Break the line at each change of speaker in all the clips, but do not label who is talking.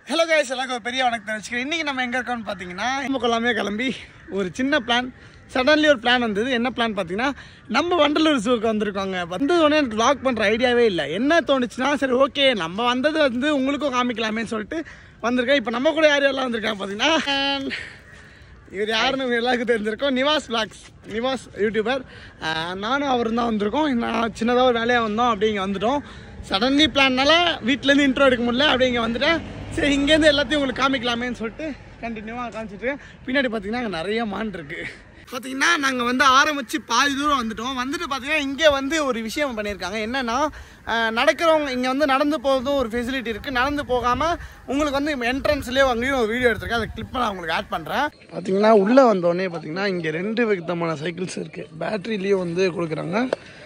Hello guys எல்லாருக்கும் ஒரு பெரிய வணக்கத்தை வச்சுக்கிறேன் இன்றைக்கி நம்ம எங்கே இருக்கோம்னு பார்த்தீங்கன்னா நம்ம கொள்ளாமே கிளம்பி ஒரு சின்ன பிளான் சடன்லி ஒரு பிளான் வந்தது என்ன பிளான் பார்த்தீங்கன்னா நம்ம வண்டலூர் ஜூக்கு வந்திருக்கோங்க வந்தது உடனே எனக்கு வ்ளாக் பண்ணுற ஐடியாவே இல்லை என்ன தோணுச்சுன்னா சரி ஓகே நம்ம வந்தது வந்து உங்களுக்கும் காமிக்கலாமேன்னு சொல்லிட்டு வந்திருக்கேன் இப்போ நம்ம கூட யார் யாரெல்லாம் வந்திருக்காங்க பார்த்தீங்கன்னா இவர் யாருன்னு உங்க எல்லாருக்கும் தெரிஞ்சிருக்கோம் நிவாஸ் பிளாக்ஸ் நிவாஸ் யூடியூபர் அஹ் நானும் அவரும் தான் வந்திருக்கோம் நான் சின்னதாக ஒரு வேலையாக வந்தோம் அப்படி இங்கே வந்துட்டோம் சடன்லி பிளான்னால வீட்டிலேருந்து இன்ட்ரோ எடுக்க முடியல அப்படி இங்கே வந்துட்டேன் சரி இங்கேருந்து எல்லாத்தையும் உங்களுக்கு காமிக்கலாமேன்னு சொல்லிட்டு கண்டினியூவாக காமிச்சிட்டு பின்னாடி பார்த்தீங்கன்னா அங்கே நிறைய மான் இருக்குது பார்த்தீங்கன்னா நாங்கள் வந்து ஆரம்பித்து பாதி தூரம் வந்துட்டோம் வந்துட்டு பார்த்தீங்கன்னா இங்கே வந்து ஒரு விஷயம் பண்ணியிருக்காங்க என்னென்னா நடக்கிறவங்க இங்கே வந்து நடந்து போகிறதும் ஒரு ஃபெசிலிட்டி இருக்குது நடந்து போகாமல் உங்களுக்கு வந்து என்ட்ரன்ஸ்லேயே அங்கேயும் ஒரு வீடியோ எடுத்திருக்கேன் அந்த கிளிப்பை நான் உங்களுக்கு ஆட் பண்ணுறேன் பார்த்தீங்கன்னா உள்ளே வந்தோடனே பார்த்தீங்கன்னா இங்கே ரெண்டு விதமான சைக்கிள்ஸ் இருக்குது பேட்டரிலேயும் வந்து கொடுக்குறாங்க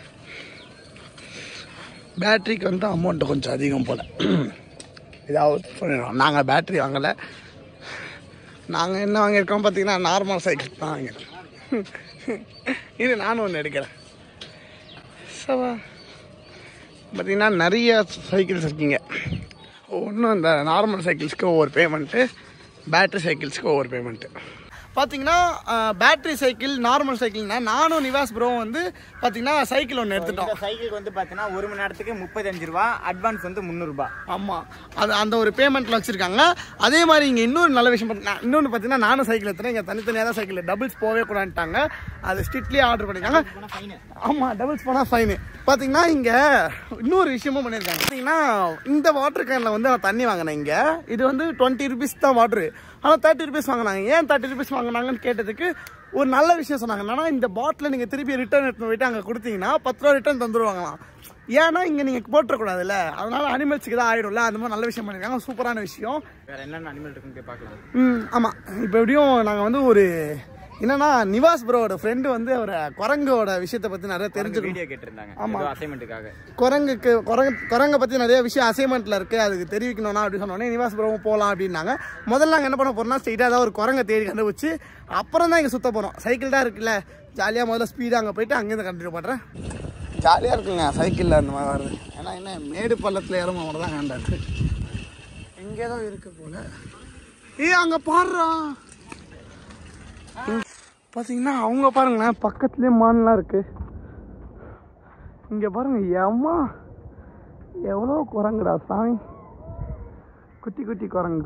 பேட்டரிக்கு வந்து அமௌண்ட்டு கொஞ்சம் அதிகம் போல் இதாவது சொல்லிடுறோம் நாங்கள் பேட்டரி வாங்கலை நாங்கள் என்ன வாங்கியிருக்கோம் பார்த்தீங்கன்னா நார்மல் சைக்கிள் தான் வாங்கியிருக்கோம் இது நானும் ஒன்று எடுக்கிறேன் சவா பார்த்தீங்கன்னா நிறைய சைக்கிள்ஸ் இருக்கீங்க ஒன்றும் இந்த நார்மல் சைக்கிள்ஸ்க்கு ஒவ்வொரு பேமெண்ட்டு பேட்டரி சைக்கிள்ஸ்க்கு ஒவ்வொரு பேமெண்ட்டு பார்த்தீங்கன்னா பேட்டரி சைக்கிள் நார்மல் சைக்கிள்னா நானும் நிவாஸ் ப்ரோ வந்து பார்த்தீங்கன்னா சைக்கிள் ஒன்று எடுத்துட்டோம்
இந்த சைக்கிளுக்கு வந்து பார்த்தீங்கன்னா ஒரு மணி நேரத்துக்கு முப்பத்தஞ்சு ரூபா அட்வான்ஸ் வந்து முந்நூறுபா
ஆமாம் அது அந்த ஒரு பேமெண்ட்டில் வச்சுருக்காங்க அதே மாதிரி இங்கே இன்னொரு நல்ல விஷயம் பார்த்தீங்கன்னா இன்னொன்று பார்த்தீங்கன்னா நானும் சைக்கிள் எடுத்துறேன் இங்கே தனித்தனியாக தான் சைக்கிள் டபுள்ஸ் போகவே கூடாதுட்டாங்க அது ஸ்ட்ரிக்ட்லி ஆர்டர் பண்ணியிருக்காங்க ஆமாம் டபுள்ஸ் போனால் ஃபைனு பார்த்தீங்கன்னா இங்கே இன்னொரு விஷயமும் பண்ணியிருக்காங்க பார்த்தீங்கன்னா இந்த வாட்டர் கேனில் வந்து நான் தண்ணி வாங்கினேன் இங்கே இது வந்து டுவெண்ட்டி ருபீஸ் தான் வாட்ரு ஆனால் தேர்ட்டி ருபீஸ் வாங்கினாங்க ஏன் தேர்ட்டி ருபீஸ் வாங்கினாங்கன்னு கேட்டதுக்கு ஒரு நல்ல விஷயம் சொன்னாங்க என்னன்னா இந்த பாட்டில் நீங்கள் திருப்பி ரிட்டர்ன் எடுத்து போயிட்டு அங்கே கொடுத்தீங்கன்னா பத்து ரூபா ரிட்டர்ன் தந்துருவாங்களாம் ஏன்னா இங்கே நீங்கள் போட்டுறக்கூடாதுல்ல அதனால அனிமல்ஸுக்கு தான் ஆயிடும்ல அந்த மாதிரி நல்ல விஷயம் பண்ணியிருக்காங்க சூப்பரான விஷயம்
வேற என்னென்ன அனிமல் இருக்குன்னு போய் பார்க்கலாம்
ம் ஆமாம் இப்போ எப்படியும் நாங்கள் வந்து ஒரு என்னன்னா நிவாஸ் ப்ரோவோட ஃப்ரெண்டு வந்து ஒரு குரங்கோட விஷயத்தை பற்றி நிறைய தெரிஞ்சுக்கணும்
வீடியோ கேட்டிருந்தாங்க
ஆமா.
ஏதோ அசைன்மெண்ட்டுக்காக
குரங்குக்கு குரங்கு குரங்கை பற்றி நிறைய விஷயம் அசைன்மெண்ட்டில் இருக்குது அதுக்கு தெரிவிக்கணும்னா அப்படி சொன்னோடனே நிவாஸ் ப்ரோவும் போகலாம் அப்படின்னாங்க முதல்ல நாங்கள் என்ன பண்ண போகிறோம்னா ஸ்ட்ரெயிட்டாக ஏதாவது ஒரு குரங்கை தேடி கண்டுபிடிச்சு அப்புறம் தான் இங்கே சுத்த போகிறோம் சைக்கிள் தான் இருக்குல்ல ஜாலியாக முதல்ல ஸ்பீடாக அங்கே போயிட்டு அங்கேருந்து கண்டினியூ பண்ணுறேன் ஜாலியாக இருக்குங்க சைக்கிளில் அந்த மாதிரி வருது ஏன்னா என்ன மேடு பள்ளத்தில் இறங்க மட்டும் தான் வேண்டாது எங்கே தான் இருக்கு போல ஏய் அங்கே பாடுறா பார்த்தீங்கன்னா அவங்க பாருங்களேன் பக்கத்துலேயே மான்லாம் இருக்கு இங்கே பாருங்க ஏம்மா எவ்வளோ குரங்குடா சாமி குட்டி குட்டி குரங்கு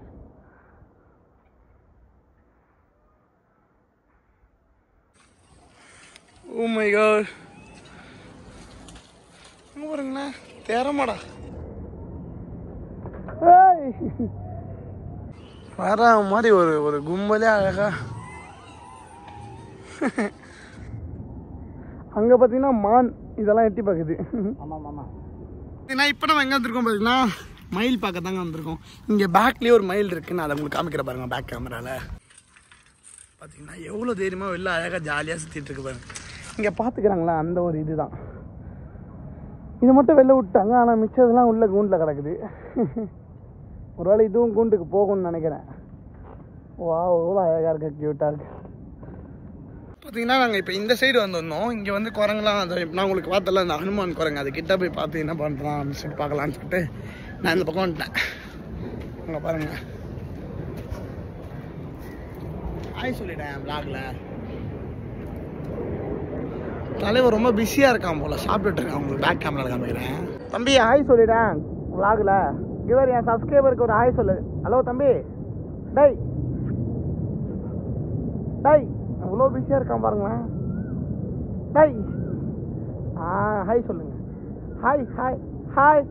ஓ மை காட் இங்க பாருங்களேன் தேரமாடா ஏய் வர மாதிரி ஒரு ஒரு கும்பலே அழகா அங்கே பார்த்தீங்கன்னா மான் இதெல்லாம் எட்டி பார்க்குது
ஆமாம் ஆமாம்
ஏன்னா இப்போ நம்ம எங்கே வந்திருக்கோம் பார்த்தீங்கன்னா மயில் பார்க்க தாங்க வந்திருக்கோம் இங்கே பேக்லேயே ஒரு மயில் இருக்குது நான் அதை உங்களுக்கு காமிக்கிற பாருங்க பேக் கேமராவில் பார்த்தீங்கன்னா எவ்வளோ தைரியமாக வெளில அழகாக ஜாலியாக சுற்றிட்டு இருக்கு பாருங்க இங்கே பார்த்துக்கிறாங்களா அந்த ஒரு இதுதான் இதை மட்டும் வெளில விட்டாங்க ஆனால் மிச்சதெல்லாம் உள்ள கூண்டில் கிடக்குது ஒருவேளை இதுவும் கூண்டுக்கு போகும்னு நினைக்கிறேன் வா எவ்வளோ அழகாக இருக்கு க்யூட்டாக இருக்கு பார்த்தீங்கன்னா நாங்கள் இப்போ இந்த சைடு வந்திருந்தோம் இங்கே வந்து குரங்குலாம் அது நான் உங்களுக்கு பார்த்தல அந்த ஹனுமான் குரங்கு அது கிட்ட போய் பார்த்து என்ன பண்ணுறான் அப்படின்னு சொல்லிட்டு பார்க்கலான்னு சொல்லிட்டு நான் இந்த பக்கம் வந்துட்டேன் அங்கே பாருங்க ஹாய் சொல்லிட்டேன் பிளாக்ல தலைவர் ரொம்ப பிஸியாக இருக்கான் போல சாப்பிட்டுட்டு இருக்கான் உங்களுக்கு பேக் கேமரா காமிக்கிறேன் தம்பி ஹாய் சொல்லிட்டேன் விளாகில் இவர் என் சப்ஸ்கிரைபருக்கு ஒரு ஹாய் சொல்லு ஹலோ தம்பி டேய் டேய் அவ்வளோ பிஸியாக இருக்கான் பாருங்களேன் டேய் ஆ ஹாய் சொல்லுங்க ஹாய் ஹாய் ஹாய்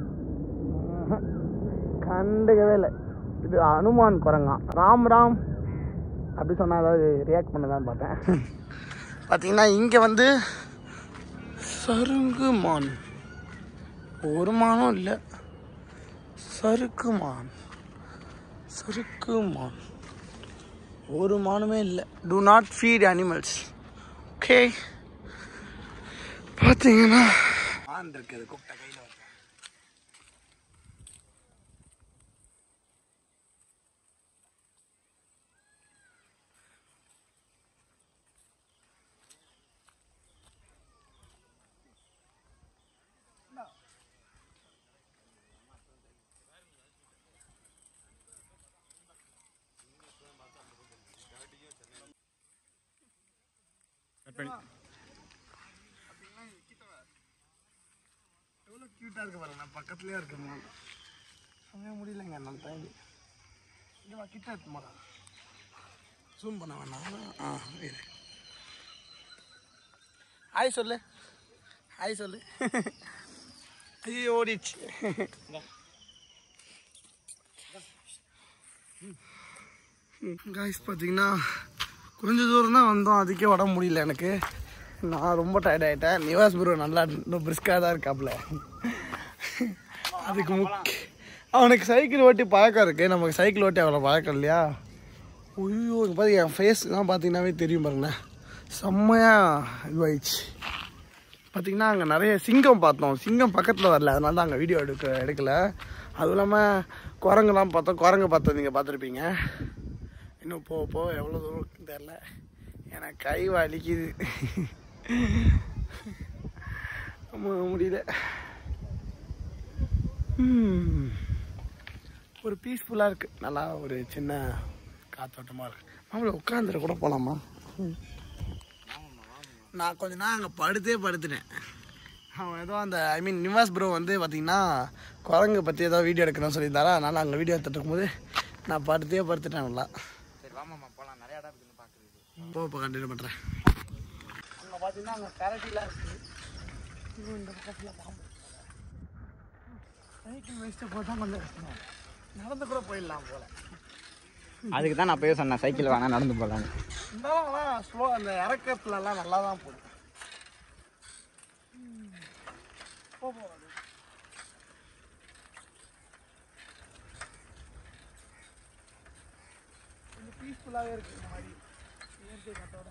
கண்டுக்கவே இல்லை இது அனுமான் குரங்கான் ராம் ராம் அப்படி சொன்னால் ஏதாவது ரியாக்ட் பண்ணதான்னு பார்த்தேன் பார்த்தீங்கன்னா இங்கே வந்து சருங்கு மான் ஒரு மானும் இல்லை சறுக்கு மான் சறுக்கு மான் ஒரு மானுமே இல்லை do not feed animals okay பார்த்தீங்கன்னா மான் இருக்குது கூப்பிட்ட கையில் வந்து எவ்வளோ க்யூட்டாக இருக்கு பாருங்க நான் பக்கத்துலேயே இருக்கு சமைய முடியலைங்க என்னால் தாண்டி இங்கே வா கிட்ட எடுத்து போடா ஜூம் பண்ண வேணாம் ஆ இரு ஹாய் சொல்லு ஹாய் சொல்லு ஐயோ ஓடிச்சு காய்ஸ் பார்த்தீங்கன்னா கொஞ்ச தூரம் தான் வந்தோம் அதுக்கே உடம்பு முடியல எனக்கு நான் ரொம்ப டயர்ட் ஆகிட்டேன் நிவாஸ் ப்ரோ நல்லா இன்னும் பிரிஸ்காக தான் இருக்காப்புல அதுக்கு முக்கிய அவனுக்கு சைக்கிள் ஓட்டி பழக்கம் இருக்குது நமக்கு சைக்கிள் ஓட்டி அவ்வளோ பழக்கம் இல்லையா ஐயோ இங்கே பார்த்து என் ஃபேஸ் தான் பார்த்தீங்கன்னாவே தெரியும் பாருங்களேன் செம்மையாக இதுவாயிடுச்சு பார்த்தீங்கன்னா அங்கே நிறைய சிங்கம் பார்த்தோம் சிங்கம் பக்கத்தில் வரல அதனால தான் அங்கே வீடியோ எடுக்க எடுக்கல அதுவும் இல்லாமல் குரங்குலாம் பார்த்தோம் குரங்கு பார்த்தோம் நீங்கள் பார்த்துருப்பீங்க இன்னும் போக போக எவ்வளோ தூரம் தெரில எனக்கு கை வலிக்குது ஆமா, முடியல ம். ஒரு பீஸ்ஃபுல்லாக இருக்குது நல்லா ஒரு சின்ன காத்தோட்டமாக இருக்குது மாமலை உட்காந்துட கூட போகலாமா நான் கொஞ்ச நாள் அங்கே படுத்தே படுத்துட்டேன் அவன் ஏதோ அந்த ஐ மீன் நிவாஸ் ப்ரோ வந்து பார்த்தீங்கன்னா குரங்கு பற்றி ஏதோ வீடியோ எடுக்கணும்னு சொல்லியிருந்தாரா அதனால் அங்கே வீடியோ எடுத்துட்டு இருக்கும்போது நான் படுத்தே படுத்துட்டேன் நல்லா
சரி வாமாம்மா போகலாம் நிறைய இடம் இருக்குன்னு பார்க்குறது
போ இப்போ கண்டினியூ பண்ணுறேன் அங்கே பார்த்தீங்கன்னா அங்கே கரட்டிலாம் இருக்குது இன்னும் இந்த பக்கத்தில் பாம்பு சைக்கிள் வச்சுட்டு போட்டால் கொஞ்சம் கஷ்டம் நடந்து கூட போயிடலாம் போல
அதுக்கு தான் நான் போய் சொன்னேன் சைக்கிள் வேணா நடந்து போகலான்னு
இருந்தாலும் ஆனால் ஸ்லோ அந்த இறக்கத்துலலாம் நல்லா தான் போகுது ம். போ, போ, அது. கொஞ்சம் பீஸ்ஃபுல்லாகவே இருக்குது இந்த மாதிரி இயற்கை காட்டோட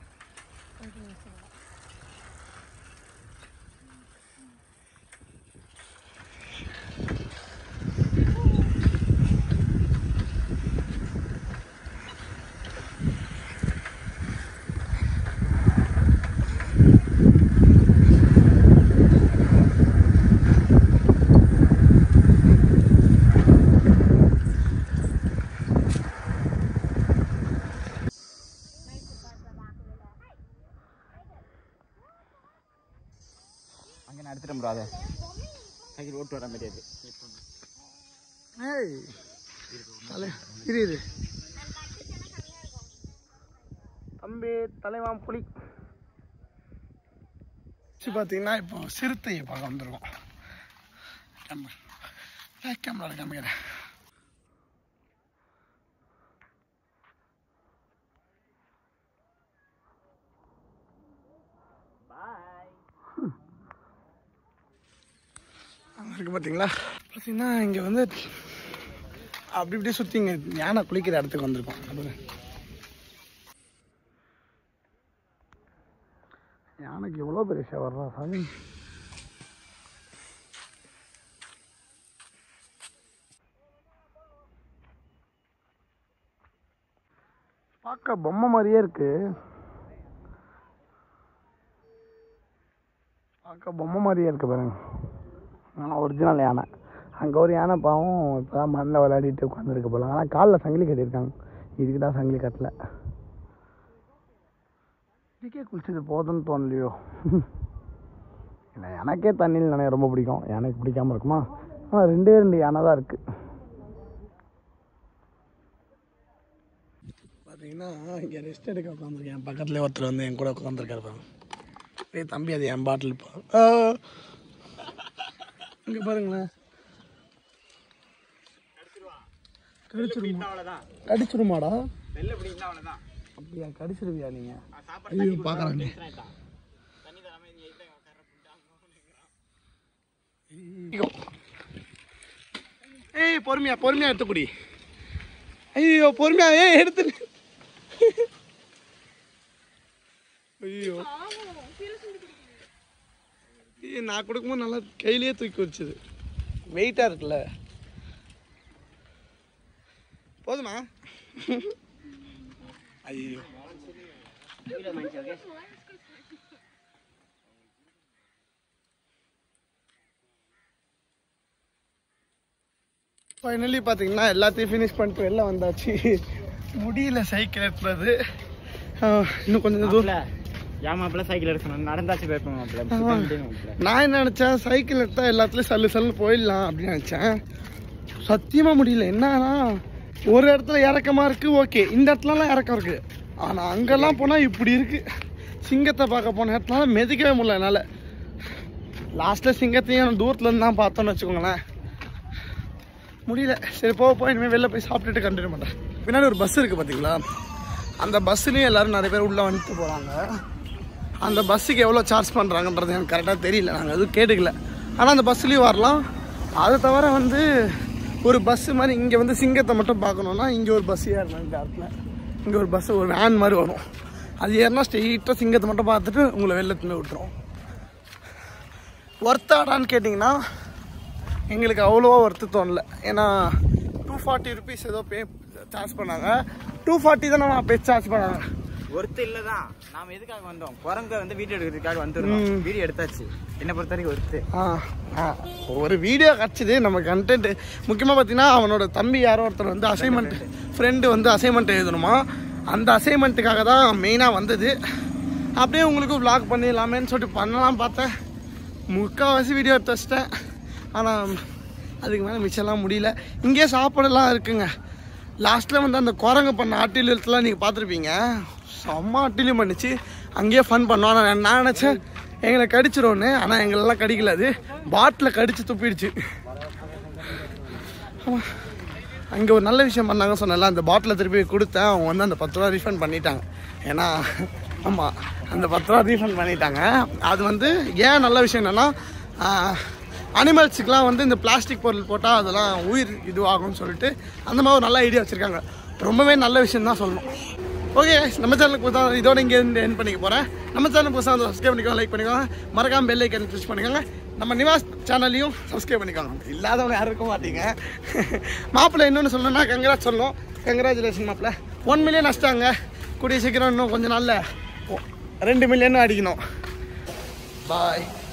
அங்கே நான் எடுத்துட்டு ப்ரோ அதை சைக்கிள் ஓட்டு வர முடியாது
ஏய் தலை இரு இரு தம்பி தலைவான் புலி பார்த்தீங்கன்னா இப்போ சிறுத்தையை பார்க்க வந்துருக்கோம் கேமரா கேமரா காமிக்கிறேன் இருக்கு பார்த்தீங்களா பார்த்தீங்கன்னா இங்கே வந்து அப்படி இப்படி சுற்றி இங்கே யானை குளிக்கிற இடத்துக்கு வந்திருக்கோம் அது யானைக்கு எவ்வளோ பெரிய ஷவர்ரா சாமி பார்க்க பொம்மை மாதிரியே இருக்கு பார்க்க பொம்மை மாதிரியே இருக்கு பாருங்க ஆனால் ஒரிஜினல் யானை அங்கே ஒரு யானை பாவம் இப்போ தான் மண்ணில் விளையாடிட்டு உட்காந்துருக்கு போல ஆனால் காலில் சங்கிலி கட்டியிருக்காங்க இதுக்கு தான் சங்கிலி கட்டல இதுக்கே குளிச்சது போதும்னு தோணலையோ இல்லை எனக்கே தண்ணியில் நினைய ரொம்ப பிடிக்கும் யானைக்கு பிடிக்காம இருக்குமா ஆனால் ரெண்டே ரெண்டு யானை தான் இருக்குது பார்த்தீங்கன்னா இங்கே ரெஸ்ட் எடுக்க உட்காந்துருக்கேன் என் பக்கத்துலேயே ஒருத்தர் வந்து என் கூட உட்காந்துருக்காரு பாருங்க ஏய் தம்பி அது என் பாட்டில் இப்போ இங்கே பாருங்களேன் கடிச்சிருமா
அவ்வளோதான்
கடிச்சிருமாடா
வெளில பிடிக்கிட்டா அவ்வளோதான்
அப்படியா கடிச்சிருவியா நீங்கள்
சாப்பாடு
ஐயோ பார்க்குறாங்க
தண்ணி தராம இங்கே இல்லை உட்கார
ஏய் பொறுமையா பொறுமையா எடுத்து குடி ஐயோ பொறுமையா ஏய் எடுத்து ஐயோ ஏய் நான் கொடுக்கும்போது நல்லா கையிலேயே தூக்கி வச்சுது வெயிட்டாக இருக்குல்ல போதுமா ஐயோ ஃபைனலி பார்த்தீங்கன்னா எல்லாத்தையும் ஃபினிஷ் பண்ணிட்டு வெளில வந்தாச்சு முடியல சைக்கிள் எடுத்துறது ஆஹ், இன்னும் கொஞ்சம் தூரம்
ஏன் மாப்பிள்ள சைக்கிள் எடுக்கணும் நடந்தாச்சு போயிருப்போம் மாப்பிள்ள
நான் என்ன நினச்சேன் சைக்கிள் எடுத்தால் எல்லாத்துலேயும் சல்லு சல்லு போயிடலாம் அப்படின்னு நினச்சேன் சத்தியமாக முடியல என்னன்னா ஒரு இடத்துல இறக்கமாக இருக்குது ஓகே இந்த இடத்துலலாம் இறக்கம் இருக்குது ஆனால் அங்கெல்லாம் போனால் இப்படி இருக்குது சிங்கத்தை பார்க்க போன இடத்துல மெதிக்கவே முடியல என்னால் லாஸ்ட்டில் சிங்கத்தையும் தூரத்துல இருந்து தான் பார்த்தோன்னு வச்சுக்கோங்களேன் முடியல சரி போக போய் இனிமேல் வெளில போய் சாப்பிட்டுட்டு கண்டினியூ பண்ணுறேன் பின்னாடி ஒரு பஸ் இருக்குது பார்த்தீங்களா அந்த பஸ்ஸுலேயும் எல்லாரும் நிறைய பேர் உள்ளே வந்துட்டு போகிறாங்க அந்த பஸ்ஸுக்கு எவ்வளோ சார்ஜ் பண்ணுறாங்கன்றது எனக்கு கரெக்டாக தெரியல நாங்கள் எதுவும் கேட்டுக்கல ஆனால் அந்த பஸ்ஸுலேயும் வரலாம் அதை தவிர வந்து ஒரு பஸ்ஸு மாதிரி இங்கே வந்து சிங்கத்தை மட்டும் பார்க்கணுன்னா இங்கே ஒரு பஸ் ஏறணும் இந்த இடத்துல இங்கே ஒரு பஸ்ஸு ஒரு வேன் மாதிரி வரும் அது ஏறினா ஸ்ட்ரெயிட்டாக சிங்கத்தை மட்டும் பார்த்துட்டு உங்களை வெளில தின்னு விட்டுரும் ஒர்த்தாடான்னு கேட்டிங்கன்னா எங்களுக்கு அவ்வளோவா ஒர்த்து தோணல ஏன்னா டூ ஃபார்ட்டி ருபீஸ் ஏதோ பே சார்ஜ் பண்ணாங்க டூ ஃபார்ட்டி தானே நான் பே சார்ஜ் பண்ணாங்க
ஒருத்து இல்லதான் நாம எதுக்காக வந்தோம் குரங்க வந்து வீடியோ எடுக்கிறதுக்காக வந்துருந்தோம்
ம்.
வீடியோ எடுத்தாச்சு என்ன பொறுத்த வரைக்கும் ஒருத்து
ஆ ஆ ஒரு வீடியோ கிடச்சிது நம்ம கண்டென்ட் முக்கியமாக பார்த்தீங்கன்னா அவனோட தம்பி யாரோ ஒருத்தர் வந்து அசைன்மெண்ட் ஃப்ரெண்டு வந்து அசைன்மெண்ட் எழுதணுமா அந்த அசைன்மெண்ட்டுக்காக தான் மெயினாக வந்தது அப்படியே உங்களுக்கு vlog பண்ணிடலாமேன்னு சொல்லிட்டு பண்ணலாம் பார்த்தேன் முக்கால்வாசி வீடியோ எடுத்து வச்சிட்டேன் ஆனால் அதுக்கு மேலே மிச்சம்லாம் முடியல இங்கேயே சாப்பாடெல்லாம் இருக்குங்க லாஸ்ட்டில் வந்து அந்த குரங்கு பண்ண ஆட்டிலியத்துலாம் நீங்கள் பார்த்துருப்பீங்க செம்ம ஆட்டிலியம் பண்ணிச்சு அங்கேயே ஃபன் பண்ணோம் ஆனால் நான் நினச்சேன் எங்களை கடிச்சிரும்னு ஆனால் எங்களெல்லாம் கடிக்கல அது பாட்டில் கடிச்சு துப்பிடுச்சு அங்கே ஒரு நல்ல விஷயம் பண்ணாங்க சொன்னல அந்த பாட்டிலை திருப்பி கொடுத்தேன் அவங்க வந்து அந்த பத்து ரூபா ரீஃபண்ட் பண்ணிட்டாங்க ஏன்னா ஆமாம் அந்த பத்து ரூபா ரீஃபண்ட் பண்ணிட்டாங்க அது வந்து ஏன் நல்ல விஷயம் என்னென்னா அனிமல்ஸுக்கெலாம் வந்து இந்த பிளாஸ்டிக் பொருள் போட்டால் அதெல்லாம் உயிர் இதுவாகும்னு சொல்லிட்டு அந்த மாதிரி ஒரு நல்ல ஐடியா வச்சுருக்காங்க ரொம்பவே நல்ல விஷயம் தான் சொல்லணும் ஓகே நம்ம சேனலுக்கு புதுசாக இதோட இங்கே இருந்து என் பண்ணிக்க போகிறேன் நம்ம சேனலுக்கு புதுசாக வந்து சப்ஸ்கிரைப் பண்ணிக்கோங்க லைக் பண்ணிக்கோங்க மறக்காம பெல் ஐக்கன் கிளிக் பண்ணிக்கோங்க நம்ம நிவாஸ் சேனல்லையும் சப்ஸ்கிரைப் பண்ணிக்கோங்க இல்லாதவங்க யாரும் இருக்க மாட்டீங்க மாப்பிள்ளை இன்னொன்று சொல்லணும்னா கங்கராஜ் சொல்லணும் கங்கராச்சுலேஷன் மாப்பிள்ளை ஒன் மில்லியன் அடிச்சிட்டாங்க கூடிய சீக்கிரம் இன்னும் கொஞ்ச நாளில் ரெண்டு மில்லியனும் அடிக்கணும் பாய்